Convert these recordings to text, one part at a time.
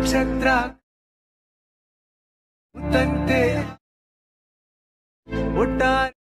ನಕ್ಷತ್ರ ಮುತ್ತಂತೆ ಒಟ್ಟಾರೆ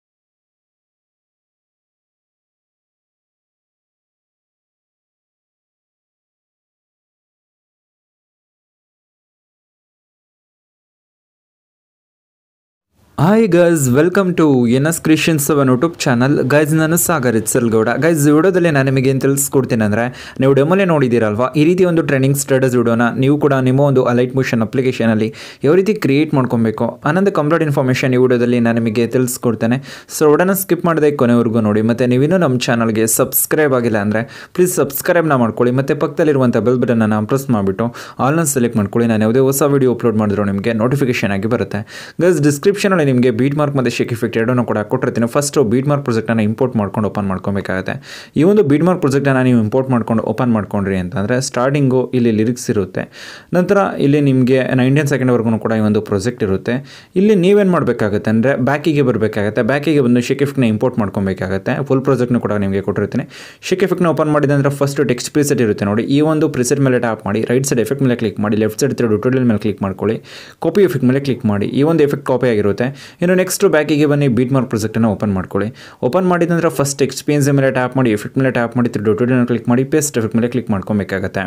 hi guys welcome to N S Christians ಅವನ್ ಯೂಟ್ಯೂಬ್ ಚಾನಲ್ ಗೈಸ್ ನಾನು ಸಾಗರ್ ಇತ್ಸಲ್ಗೌಡ ಗೈಸ್ ವಿಡಿಯೋದಲ್ಲಿ ನಾನು ನಿಮಗೆ ಏನು ತಿಳಿಸ್ಕೊಡ್ತೀನಿ ಅಂದರೆ ನೀವು ಡೆಮೋಲೆ ನೋಡಿದ್ದೀರಲ್ವಾ ಈ ರೀತಿ ಒಂದು ಟ್ರೈನಿಂಗ್ ಸ್ಟೇಟಸ್ ವಿಡಿಯೋನ ನೀವು ಕೂಡ ನಿಮ್ಮ ಒಂದು ಅಲೈಟ್ ಮೋಷನ್ ಅಪ್ಲಿಕೇಶನಲ್ಲಿ ಯಾವ ರೀತಿ ಕ್ರಿಯೇಟ್ ಮಾಡ್ಕೊಬೇಕು ಅನ್ನೋದು ಕಂಪ್ಲೀಟ್ ಇನ್ಫಾರ್ಮೇಷನ್ ಈ ವಿಡಿಯೋದಲ್ಲಿ ನಾನು ನಿಮಗೆ ತಿಳಿಸ್ಕೊಡ್ತೇನೆ ಸೊ ವಿಡಿಯೋನ ಸ್ಕಿಪ್ ಮಾಡದೆ ಕೊನೆವರೆಗೂ ನೋಡಿ ಮತ್ತು ನೀವಿನ್ನೂ ನಮ್ಮ ಚಾನಲ್ಗೆ ಸಬ್ಸ್ಕ್ರೈಬ್ ಆಗಿಲ್ಲ ಅಂದರೆ ಪ್ಲೀಸ್ ಸಬ್ಸ್ಕ್ರೈಬ್ನ ಮಾಡ್ಕೊಳ್ಳಿ ಮತ್ತು ಪಕ್ಕದಲ್ಲಿರುವಂಥ ಬೆಲ್ ಬಟನನ್ನು ಪ್ರೆಸ್ ಮಾಡಿಬಿಟ್ಟು ಆಲ್ನ ಸೆಲೆಕ್ಟ್ ಮಾಡ್ಕೊಳ್ಳಿ ನಾನು ಯಾವುದೇ ಹೊಸ ವಿಡಿಯೋ ಅಪ್ಲೋಡ್ ಮಾಡಿದ್ರು ನಿಮಗೆ ನೋಟಿಫಿಕೇಶನ್ ಆಗಿ ಬರುತ್ತೆ ಗೈಸ್ ಡಿಸ್ಕ್ರಿಪ್ಷನಲ್ಲಿ ನಿಮಗೆ ಬೀಟ್ ಮಾರ್ಕ್ ಮತ್ತು ಶೇಕ್ ಇಫೆಕ್ಟ್ ಎರಡನ್ನೂ ಕೂಡ ಕೊಟ್ಟಿರ್ತೀನಿ ಫಸ್ಟು ಬೀಟ್ ಮಾರ್ಕ್ ಪ್ರಾಜೆಕ್ಟನ್ನು ಇಂಪೋರ್ಟ್ ಮಾಡ್ಕೊಂಡು ಓಪನ್ ಮಾಡ್ಕೊಬೇಕಾಗುತ್ತೆ ಈ ಒಂದು ಬೀಟ್ ಮಾರ್ಕ್ ಪ್ರಾಜೆಕ್ಟನ್ನು ನೀವು ಇಂಪೋರ್ಟ್ ಮಾಡ್ಕೊಂಡು ಓಪನ್ ಮಾಡ್ಕೊಂಡ್ರಿ ಅಂತಂದರೆ ಸ್ಟಾರ್ಟಿಂಗು ಇಲ್ಲಿ ಲಿರಿಕ್ಸ್ ಇರುತ್ತೆ ನಂತರ ಇಲ್ಲಿ ನಿಮಗೆ ನೈನ್ಟೀನ್ ಸೆಕೆಂಡ್ವರೆಗೂ ಕೂಡ ಈ ಒಂದು ಪ್ರಾಜೆಕ್ಟ್ ಇರುತ್ತೆ ಇಲ್ಲಿ ನೀವೇನು ಮಾಡಬೇಕಾಗುತ್ತೆ ಅಂದರೆ ಬ್ಯಾಕಿಗೆ ಬರಬೇಕಾಗುತ್ತೆ ಬ್ಯಾಕಿಗೆ ಬಂದು ಶೇಕ್ ಇಫೆಕ್ಟ್ನ ಇಂಪೋರ್ಟ್ ಮಾಡ್ಕೊಬೇಕಾಗುತ್ತೆ ಫುಲ್ ಪ್ರಾಜೆಕ್ಟ್ನು ಕೂಡ ನಿಮಗೆ ಕೊಟ್ಟಿರ್ತೀನಿ ಶೇಕ್ ಎಫೆಕ್ಟ್ನ ಓಪನ್ ಮಾಡಿದೆ ಅಂದರೆ ಫಸ್ಟ್ ಟೆಕ್ಸ್ಟ್ ಪ್ರಿಸೆಟ್ ಇರುತ್ತೆ ನೋಡಿ ಈ ಒಂದು ಪ್ರಿಸೆಟ್ ಮೇಲೆ ಟ್ಯಾಪ್ ಮಾಡಿ ರೈಟ್ ಸೈಡ್ ಎಫೆಕ್ಟ್ ಮೇಲೆ ಕ್ಲಿಕ್ ಮಾಡಿ ಲೆಫ್ಟ್ ಸೈಡ್ ತಿರುಗಿ ಟ್ಯೂಟೋರಿಯಲ್ ಮೇಲೆ ಕ್ಲಿಕ್ ಮಾಡ್ಕೊಳ್ಳಿ ಕಾಪಿ ಎಫೆಕ್ಟ್ ಮೇಲೆ ಕ್ಲಿಕ್ ಮಾಡಿ ಈ ಒಂದು ಎಫೆಕ್ಟ್ ಕಾಪಿ ಆಗಿರುತ್ತೆ ಇನ್ನು ನೆಕ್ಸ್ಟ್ ಬ್ಯಾಕಿಗೆ ಬನ್ನಿ ಬೀಟ್ ಮಾರ್ಕ್ ಪ್ರಾಜೆಕ್ಟನ್ನು ಓಪನ್ ಮಾಡ್ಕೊಳ್ಳಿ ಓಪನ್ ಮಾಡಿದ ನಂತರ ಫಸ್ಟ್ ಎಕ್ಸ್ಪೀರಿಯನ್ಸ್ ಮೇಲೆ ಟ್ಯಾಪ್ ಮಾಡಿ ಎಫೆಕ್ಟ್ ಮೇಲೆ ಟ್ಯಾಪ್ ಮಾಡಿ ಟ್ಯೂಟೋರಿಯಲ್ ಕ್ಲಿಕ್ ಮಾಡಿ ಪೇಸ್ಟ್ ಎಫೆಕ್ಟ್ ಮೇಲೆ ಕ್ಲಿಕ್ ಮಾಡ್ಕೊಬೇಕಾಗತ್ತೆ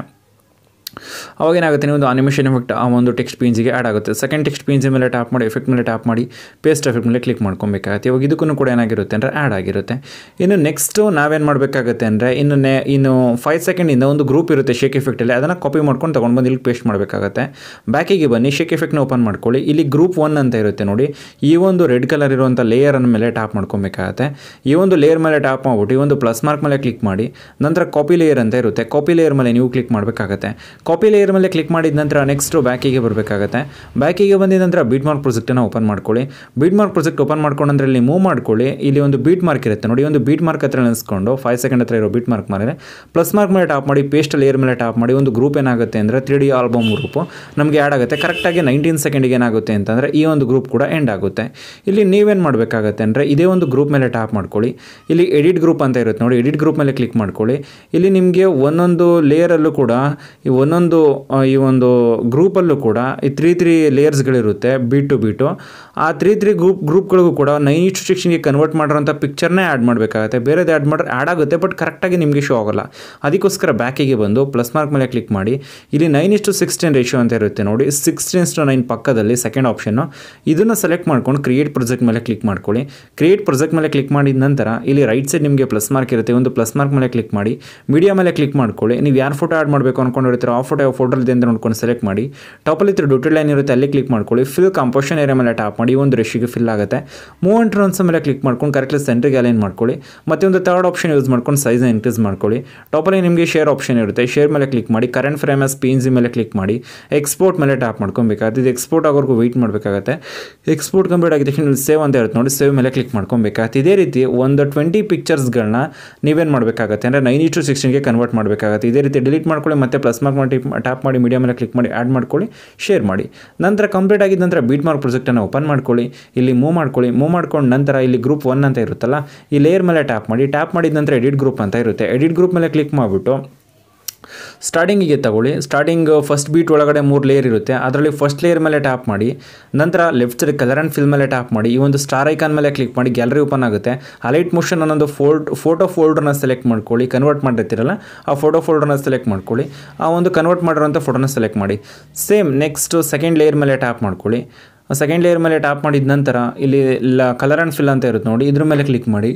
ಅವಾಗ ಏನಾಗುತ್ತೆ ನೀವು ಒಂದು ಅನಿಮೇಷನ್ ಎಫೆಕ್ಟ್ ಆ ಒಂದು ಟೆಕ್ಸ್ಟ್ ಪೀನ್ಸಿಗೆ ಆ್ಯಡ್ ಆಗುತ್ತೆ ಸೆಕೆಂಡ್ ಟೆಕ್ಸ್ಟ್ ಪೀನ್ಸ್ ಮೇಲೆ ಟ್ಯಾಪ್ ಮಾಡಿ ಎಫೆಕ್ಟ್ ಮೇಲೆ ಟ್ಯಾಪ್ ಮಾಡಿ ಪೇಸ್ಟ್ ಎಫೆಕ್ಟ್ ಮೇಲೆ ಕ್ಲಿಕ್ ಮಾಡ್ಕೊಬೇಕಾಗುತ್ತೆ ಇವಾಗ ಇದಕ್ಕೂ ಕೂಡ ಏನಾಗಿರುತ್ತೆ ಅಂದರೆ ಆ್ಯಡ್ ಆಗಿರುತ್ತೆ ಇನ್ನು ನೆಕ್ಸ್ಟು ನಾವೇನು ಮಾಡಬೇಕಾಗುತ್ತೆ ಅಂದರೆ ಇನ್ನು ನೆ ಇನ್ನು ಫೈವ್ ಸೆಕೆಂಡಿಂದ ಒಂದು ಗ್ರೂಪ್ ಇರುತ್ತೆ ಶೇಕ್ ಎಫೆಕ್ಟಲ್ಲಿ ಅದನ್ನು ಕಾಪಿ ಮಾಡ್ಕೊಂಡು ತೊಗೊಂಡು ಬಂದು ಇಲ್ಲಿ ಪೇಸ್ಟ್ ಮಾಡಬೇಕಾಗುತ್ತೆ ಬ್ಯಾಕಿಗೆ ಬನ್ನಿ ಶೇಕ್ ಎಫೆಕ್ಟ್ನ ಓಪನ್ ಮಾಡ್ಕೊಳ್ಳಿ ಇಲ್ಲಿ ಗ್ರೂಪ್ ಒನ್ ಅಂತ ಇರುತ್ತೆ ನೋಡಿ ಈ ಒಂದು ರೆಡ್ ಕಲರ್ ಇರುವಂಥ ಲೇಯರನ್ನ ಮೇಲೆ ಟ್ಯಾಪ್ ಮಾಡ್ಕೊಬೇಕಾಗತ್ತೆ ಈ ಒಂದು ಲೇಯರ್ ಮೇಲೆ ಟ್ಯಾಪ್ ಮಾಡ್ಬಿಟ್ಟು ಈ ಒಂದು ಪ್ಲಸ್ ಮಾರ್ಕ್ ಮೇಲೆ ಕ್ಲಿಕ್ ಮಾಡಿ ನಂತರ ಕಾಪಿ ಲೇಯರ್ ಅಂತ ಇರುತ್ತೆ ಕಾಪಿ ಲೇಯರ್ ಮೇಲೆ ನೀವು ಕ್ಲಿಕ್ ಮಾಡಬೇಕಾಗತ್ತೆ ಕಾಪಿ ಲೇಯರ್ ಮೇಲೆ ಕ್ಲಿಕ್ ಮಾಡಿದ ನಂತರ ನೆಕ್ಸ್ಟು ಬ್ಯಾಕಿಗೆ ಬರಬೇಕಾಗತ್ತೆ ಬ್ಯಾಕಿಗೆ ಬಂದಿದ ನಂತರ ಬೀಟ್ ಮಾರ್ಕ್ ಪ್ರಾಜೆಕ್ಟನ್ನು ಓಪನ್ ಮಾಡ್ಕೊಳ್ಳಿ ಬೀಟ್ ಮಾರ್ಕ್ ಪ್ರಾಜೆಕ್ಟ್ ಓಪನ್ ಮಾಡ್ಕೊಂಡ್ರೆ ಇಲ್ಲಿ ಮೂವ್ ಮಾಡ್ಕೊಳ್ಳಿ ಇಲ್ಲಿ ಒಂದು ಬೀಟ್ ಮಾರ್ಕ್ ಇರುತ್ತೆ ನೋಡಿ ಒಂದು ಬೀಟ್ ಮಾರ್ಕ್ ಹತ್ರ ನೆನೆಸ್ಕೊಂಡು ಫೈವ್ ಸೆಕೆಂಡ್ ಹತ್ರ ಇರೋ ಬೀಟ್ ಮಾರ್ಕ್ ಮೇಲೆ ಪ್ಲಸ್ ಮಾರ್ಕ್ ಮೇಲೆ ಟಾಪ್ ಮಾಡಿ ಪೇಸ್ಟ್ ಲೇಯರ್ ಮೇಲೆ ಟಾಪ್ ಮಾಡಿ ಒಂದು ಗ್ರೂಪ್ ಏನಾಗುತ್ತೆ ಅಂದರೆ ತ್ರೀ ಡಿ ಆಲ್ಬಮ್ ಗ್ರೂಪು ನಮಗೆ ಆ್ಯಡ್ ಆಗುತ್ತೆ ಕರೆಕ್ಟಾಗಿ ನೈನ್ಟೀನ್ ಸೆಕೆಂಡಿಗೆ ಏನಾಗುತ್ತೆ ಅಂತಂದರೆ ಈ ಒಂದು ಗ್ರೂಪ್ ಕೂಡ ಎಂಡ್ ಆಗುತ್ತೆ ಇಲ್ಲಿ ನೀವೇನು ಮಾಡಬೇಕಾಗತ್ತೆ ಅಂದರೆ ಇದೇ ಒಂದು ಗ್ರೂಪ್ ಮೇಲೆ ಟ್ಯಾಪ್ ಮಾಡ್ಕೊಳ್ಳಿ ಇಲ್ಲಿ ಎಡಿಟ್ ಗ್ರೂಪ್ ಅಂತ ಇರುತ್ತೆ ನೋಡಿ ಎಡಿಟ್ ಗ್ರೂಪ್ ಮೇಲೆ ಕ್ಲಿಕ್ ಮಾಡ್ಕೊಳ್ಳಿ ಇಲ್ಲಿ ನಿಮಗೆ ಒಂದೊಂದು ಲೇಯರಲ್ಲೂ ಕೂಡ ಈ ಒಂದೊಂದು ಆ, ಈ ಒಂದು ಗ್ರೂಪಲ್ಲೂ ಕೂಡ ಈ ತ್ರೀ ತ್ರೀ ಲೇಯರ್ಸ್ಗಳಿರುತ್ತೆ ಬೀಟ್ ಟು ಬೀಟು ಆ ತ್ರೀ ತ್ರೀ ಗ್ರೂಪ್ ಗ್ರೂಪ್ಗಳಿಗೂ ಕೂಡ ನೈನ್ ಇಷ್ಟು ಸಿಕ್ಸ್ಟಿನ್ಗೆ ಕನ್ವರ್ಟ್ ಮಾಡಿರೋಂಥ ಪಿಕ್ಚರ್ನೇ ಆ್ಯಡ್ ಮಾಡಬೇಕಾಗುತ್ತೆ ಬೇರೆದು ಆ್ಯಡ್ ಮಾಡಿದ್ರೆ ಆ್ಯಡ್ ಆಗುತ್ತೆ ಬಟ್ ಕರೆಕ್ಟಾಗಿ ನಿಮಗೆ ಶೋ ಆಗೋಲ್ಲ ಅದಕ್ಕೋಸ್ಕರ ಬ್ಯಾಕಿಗೆ ಬಂದು ಪ್ಲಸ್ ಮಾರ್ಕ್ ಮೇಲೆ ಕ್ಲಿಕ್ ಮಾಡಿ ಇಲ್ಲಿ ನೈನ್ ಇಷ್ಟು ಸಿಕ್ಸ್ಟೀನ್ ರೇಷಿಯೋ ಅಂತ ಇರುತ್ತೆ ನೋಡಿ ಸಿಕ್ಸ್ಟೀನ್ ಟು ನೈನ್ ಪಕ್ಕದಲ್ಲಿ ಸೆಕೆಂಡ್ ಆಪ್ಷನ್ನು ಇದನ್ನು ಸೆಲೆಕ್ಟ್ ಮಾಡ್ಕೊಂಡು ಕ್ರಿಯೇಟ್ ಪ್ರಾಜೆಕ್ಟ್ ಮೇಲೆ ಕ್ಲಿಕ್ ಮಾಡ್ಕೊಳ್ಳಿ ಕ್ರಿಯೇಟ್ ಪ್ರಾಜೆಕ್ಟ್ ಮೇಲೆ ಕ್ಲಿಕ್ ಮಾಡಿದ ನಂತರ ಇಲ್ಲಿ ರೈಟ್ ಸೈಡ್ ನಿಮಗೆ ಪ್ಲಸ್ ಮಾರ್ಕ್ ಇರುತ್ತೆ ಒಂದು ಪ್ಲಸ್ ಮಾರ್ಕ್ ಮೇಲೆ ಕ್ಲಿಕ್ ಮಾಡಿ ಮೀಡಿಯಾ ಮೇಲೆ ಕ್ಲಿಕ್ ಮಾಡ್ಕೊಳ್ಳಿ ನೀವು ಯಾರು ಫೋಟೋ ಆ್ಯಡ್ ಮಾಡಬೇಕು ಅನ್ಕೊಂಡಿರ್ತೀರೋ ಆ ಫೋಟೋ ಯಾವ ಫೋಟೋ ಇದೆ ಅಂತ ನೋಡ್ಕೊಂಡು ಸೆಲೆಕ್ಟ್ ಮಾಡಿ ಟಾಪಲ್ಲಿ ಇತ್ತು ಡೊಟೆಡ್ ಲೈನ್ ಇರುತ್ತೆ ಅಲ್ಲಿ ಕ್ಲಿಕ್ ಮಾಡ್ಕೊಳ್ಳಿ ಫಿಲ್ ಕಂಪೋಷನ್ ಏರಿಯಾ ಮೇಲೆ ಟ್ಯಾಪ್ ಮಾಡಿ ಈ ಒಂದು ರೆಶಿಗೆ ಫಿಲ್ ಆಗುತ್ತೆ ಮೂವ್ ಅಂಡ್ ರನ್ಸ್ ಮೇಲೆ ಕ್ಲಿಕ್ ಮಾಡ್ಕೊಂಡು ಕರೆಕ್ಟ್ಲಿ ಸೆಂಟ್ರಿಗೆ ಅಲೈನ್ ಮಾಡ್ಕೊಳ್ಳಿ ಮತ್ತೆ ಒಂದು ತರ್ಡ್ ಆಪ್ಷನ್ ಯೂಸ್ ಮಾಡ್ಕೊಂಡು ಸೈಜ್ನ ಇನ್ಕ್ರೀಸ್ ಮಾಡ್ಕೊಳ್ಳಿ ಟಾಪಲ್ಲಿ ನಿಮಗೆ ಶೇರ್ ಆಪ್ಷನ್ ಇರುತ್ತೆ ಶೇರ್ ಮೇಲೆ ಕ್ಲಿಕ್ ಮಾಡಿ ಕರೆಂಟ್ ಫ್ರೇಮ್ ಎಸ್ ಪಿ ಮೇಲೆ ಕ್ಲಿಕ್ ಮಾಡಿ ಎಕ್ಸ್ಪೋರ್ಟ್ ಮೇಲೆ ಟ್ಯಾಪ್ ಮಾಡ್ಕೊಬೇಕಾಗುತ್ತೆ ಇದು ಎಕ್ಸ್ಪೋರ್ಟ್ ಆಗೋರ್ಗು ವೆಯ್ಟ್ ಮಾಡಬೇಕಾಗುತ್ತೆ ಎಕ್ಸ್ಪೋರ್ಟ್ ಕಂಪ್ಲೀಟ್ ಆಗಿದ ತಕ್ಷಣ ಸೇವ್ ಅಂತ ಇರುತ್ತೆ ನೋಡಿ ಸೇವ್ ಮೇಲೆ ಕ್ಲಿಕ್ ಮಾಡ್ಕೊಬೇಕಾಗುತ್ತೆ ಇದೇ ರೀತಿ ಒಂದು ಟ್ವೆಂಟಿ ಪಿಕ್ಚರ್ಸ್ಗಳನ್ನ ನೀವೇನು ಮಾಡಬೇಕಾಗುತ್ತೆ ಅಂದರೆ ನೈನ್ ಟು ಸಿಕ್ಸ್ಟೀನ್ಗೆ ಕನ್ವರ್ಟ್ ಮಾಡಬೇಕಾಗುತ್ತೆ ಇದೇ ರೀತಿ ಡಿಲೀಟ್ ಮಾಡ್ಕೊಳ್ಳಿ ಮತ್ತೆ ಪ್ಲಸ್ ಮಾರ್ಕ್ ಮಾಡಿ ಟ್ಯಾಪ್ ಮಾಡಿ ಮೀಡಿಯಾ ಮೇಲೆ ಕ್ಲಿಕ್ ಮಾಡಿ ಆ್ಯಡ್ ಮಾಡ್ಕೊಳ್ಳಿ ಶೇರ್ ಮಾಡಿ ನಂತರ ಕಂಪ್ಲೀಟ್ ಆಗಿದ ನಂತರ ಬೀಟ್ ಮಾರ್ಕ್ ಪ್ರಾಜೆಕ್ಟನ್ನು ಓಪನ್ ಮಾಡ್ಕೊಳ್ಳಿ ಇಲ್ಲಿ ಮೂವ್ ಮಾಡ್ಕೊಳ್ಳಿ ಮೂವ್ ಮಾಡ್ಕೊಂಡು ನಂತರ ಇಲ್ಲಿ ಗ್ರೂಪ್ ಒನ್ ಅಂತ ಇರುತ್ತಲ್ಲ ಈ ಲೇಯರ್ ಮೇಲೆ ಟ್ಯಾಪ್ ಮಾಡಿ ಟ್ಯಾಪ್ ಮಾಡಿದ ನಂತರ ಎಡಿಟ್ ಗ್ರೂಪ್ ಅಂತ ಇರುತ್ತೆ ಎಡಿಟ್ ಗ್ರೂಪ್ ಮೇಲೆ ಕ್ಲಿಕ್ ಮಾಡಿಬಿಟ್ಟು ಸ್ಟಾರ್ಟಿಂಗಿಗೆ ತಗೊಳ್ಳಿ ಸ್ಟಾರ್ಟಿಂಗ್ ಫಸ್ಟ್ ಬೀಟ್ ಒಳಗಡೆ ಮೂರು ಲೇಯರ್ ಇರುತ್ತೆ ಅದರಲ್ಲಿ ಫಸ್ಟ್ ಲೇಯರ್ ಮೇಲೆ ಟ್ಯಾಪ್ ಮಾಡಿ ನಂತರ left side colour and fill ಮೇಲೆ ಟ್ಯಾಪ್ ಮಾಡಿ ಈ ಒಂದು ಸ್ಟಾರ್ ಐಕಾನ್ ಮೇಲೆ ಕ್ಲಿಕ್ ಮಾಡಿ ಗ್ಯಾಲರಿ ಓಪನ್ ಆಗುತ್ತೆ ಅಲೈಟ್ ಮೋಷನ್ ಅನ್ನೊಂದು ಫೋಲ್ಡ್ ಫೋಟೋ ಫೋಲ್ಡರ್ನ ಸೆಲೆಕ್ಟ್ ಮಾಡ್ಕೊಳ್ಳಿ ಕನ್ವರ್ಟ್ ಮಾಡಿರ್ತೀರಲ್ಲ ಆ ಫೋಟೋ ಫೋಲ್ಡರ್ನ ಸೆಲೆಕ್ಟ್ ಮಾಡ್ಕೊಳ್ಳಿ ಆ ಒಂದು ಕನ್ವರ್ಟ್ ಮಾಡಿರೋಂಥ ಫೋಟೋನ ಸೆಲೆಕ್ಟ್ ಮಾಡಿ ಸೇಮ್ ನೆಕ್ಸ್ಟ್ ಸೆಕೆಂಡ್ ಲೇಯರ್ ಮೇಲೆ ಟ್ಯಾಪ್ ಮಾಡ್ಕೊಳ್ಳಿ ಸೆಕೆಂಡ್ ಲೇಯರ್ ಮೇಲೆ ಟ್ಯಾಪ್ ಮಾಡಿದ ನಂತರ ಇಲ್ಲಿ ಕಲರ್ ಆ್ಯಂಡ್ ಫಿಲ್ ಅಂತ ಇರುತ್ತೆ ನೋಡಿ ಇದ್ರ ಮೇಲೆ ಕ್ಲಿಕ್ ಮಾಡಿ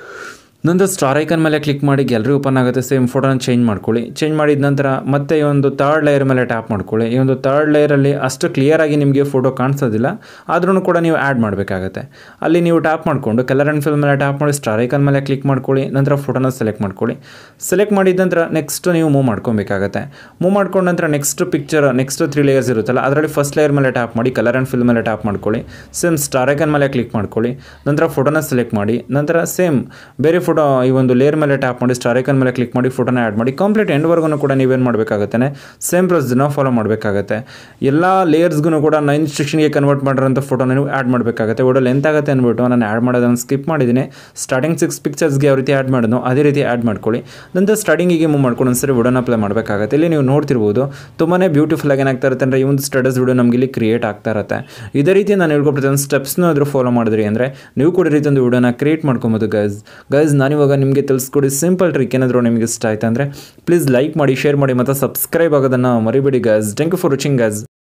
ನಂತರ ಸ್ಟಾರ್ ಐಕನ್ ಮೇಲೆ ಕ್ಲಿಕ್ ಮಾಡಿ ಗ್ಯಾಲರಿ ಓಪನ್ ಆಗುತ್ತೆ ಸೇಮ್ ಫೋಟೋನ ಚೇಂಜ್ ಮಾಡ್ಕೊಳ್ಳಿ ಚೇಂಜ್ ಮಾಡಿದ ನಂತರ ಮತ್ತೆ ಈ ಒಂದು ತರ್ಡ್ ಲೇಯರ್ ಮೇಲೆ ಟ್ಯಾಪ್ ಮಾಡ್ಕೊಳ್ಳಿ ಈ ಒಂದು ತರ್ಡ್ ಲೇಯರಲ್ಲಿ ಅಷ್ಟು ಕ್ಲಿಯರಾಗಿ ನಿಮಗೆ ಫೋಟೋ ಕಾಣಿಸೋದಿಲ್ಲ ಆದ್ರೂ ಕೂಡ ನೀವು ಆ್ಯಡ್ ಮಾಡಬೇಕಾಗತ್ತೆ ಅಲ್ಲಿ ನೀವು ಟ್ಯಾಪ್ ಮಾಡಿಕೊಂಡು ಕಲರ್ ಆ್ಯಂಡ್ ಫಿಲ್ ಮೇಲೆ ಟ್ಯಾಪ್ ಮಾಡಿ ಸ್ಟಾರ್ ಐಕನ್ ಮೇಲೆ ಕ್ಲಿಕ್ ಮಾಡ್ಕೊಳ್ಳಿ ನಂತರ ಫೋಟೋನ ಸೆಲೆಕ್ಟ್ ಮಾಡ್ಕೊಳ್ಳಿ ಸೆಲೆಕ್ಟ್ ಮಾಡಿದ ನಂತರ ನೆಕ್ಸ್ಟ್ ನೀವು ಮೂವ್ ಮಾಡ್ಕೊಬೇಕಾಗತ್ತೆ ಮೂವ್ ಮಾಡ್ಕೊಂಡ ನಂತರ next picture next three layers ಇರುತ್ತಲ್ಲ ಅದರಲ್ಲಿ ಫಸ್ಟ್ ಲೇಯರ್ ಮೇಲೆ ಟ್ಯಾಪ್ ಮಾಡಿ ಕಲರ್ ಆ್ಯಂಡ್ ಫಿಲ್ ಮೇಲೆ ಟ್ಯಾಪ್ ಮಾಡ್ಕೊಳ್ಳಿ ಸೇಮ್ ಸ್ಟಾರ್ ಐಕನ್ ಮೇಲೆ ಕ್ಲಿಕ್ ಮಾಡ್ಕೊಳ್ಳಿ ನಂತರ ಫೋಟೋನ ಸೆಲೆಕ್ಟ್ ಮಾಡಿ ನಂತರ ಸೇಮ್ ಬೇರೆ ಫೋಟೋ ಫೋಟೋ ಈ ಒಂದು ಲೇಯರ್ ಮೇಲೆ ಟ್ಯಾಪ್ ಮಾಡಿ ಸ್ಟಾರ್ ಐಕನ್ ಮೇಲೆ ಕ್ಲಿಕ್ ಮಾಡಿ ಫೋಟೋನ ಆ್ಯಡ್ ಮಾಡಿ ಕಂಪ್ಲೀಟ್ ಎಂಡ್ವರೆಗೂ ಕೂಡ ನೀವೇನು ಮಾಡಬೇಕಾಗುತ್ತೆ ಸೇಮ್ ಪ್ರೊಸೆಸ್ನ ಫಾಲೋ ಮಾಡಬೇಕಾಗತ್ತೆ ಎಲ್ಲ ಲೇಯರ್ಸ್ಗೂ ಕೂಡ ನೈನ್ ಇನ್ಸ್ಟ್ರಕ್ಷನ್ಗೆ ಕನ್ವರ್ಟ್ ಮಾಡಿರೋಂಥ ಫೋಟೋನ ನೀವು ಆ್ಯಡ್ ಮಾಡಬೇಕಾಗುತ್ತೆ ವಿಡಿಯೋ ಲೆಂತ್ ಆಗುತ್ತೆ ಅಂದ್ಬಿಟ್ಟು ನಾನು ಆ್ಯಡ್ ಮಾಡೋದನ್ನು ಸ್ಕಿಪ್ ಮಾಡಿದ್ದೀನಿ ಸ್ಟಾರ್ಟಿಂಗ್ ಸಿಕ್ಸ್ ಪಿಕ್ಚರ್ಸ್ಗೆ ಯಾವ ರೀತಿ ಆ್ಯಡ್ ಮಾಡೋದು ಅದೇ ರೀತಿ ಆ್ಯಡ್ ಮಾಡ್ಕೊಳ್ಳಿ ನಂತರ ಸ್ಟಾರ್ಟಿಂಗಿಗೆ ಮೂವ್ ಮಾಡ್ಕೊಂಡು ಒಂದ್ಸರಿ ವಿಡಿಯೋನ ಅಪ್ಲೈ ಮಾಡಬೇಕಾಗುತ್ತೆ ಇಲ್ಲಿ ನೀವು ನೋಡ್ತಿರ್ಬೋದು ತುಂಬಾ ಬ್ಯೂಟಿಫುಲ್ ಆಗಿ ಏನಾಗ್ತಾ ಇರುತ್ತೆ ಅಂದರೆ ಈ ಒಂದು ಸ್ಟೇಟಸ್ ವಿಡಿಯೋ ನಮಗೆ ಇಲ್ಲಿ ಕ್ರಿಯೇಟ್ ಆಗ್ತಾ ಇರುತ್ತೆ ಇದೇ ರೀತಿ ನಾನು ಹೇಳ್ಕೊಟ್ಟಿದ್ದ ಸ್ಟೆಪ್ಸ್ನ ಆದರೂ ಫಾಲೋ ಮಾಡಿದ್ರಿ ಅಂದರೆ ನೀವು ಕೂಡ ಈ ರೀತಿ ಒಂದು ವಿಡಿಯೋನ ಕ್ರಿಯೇಟ್ ಮಾಡ್ಕೊಬೋದು ಗೈಸ್ ಗೈಸ್ ನಾನಿವಾಗ ನಿಮಗೆ ತಿಳಿಸ್ಕೊಡಿ ಸಿಂಪಲ್ ಟ್ರಿಕ್ ಏನಾದರೂ ನಿಮಗೆ ಇಷ್ಟ ಆಯ್ತು ಅಂದರೆ ಪ್ಲೀಸ್ ಲೈಕ್ ಮಾಡಿ ಶೇರ್ ಮಾಡಿ ಮತ್ತು ಸಬ್ಸ್ಕ್ರೈಬ್ ಆಗೋದನ್ನು ಮರಿಬೇಡಿ guys thank you for watching guys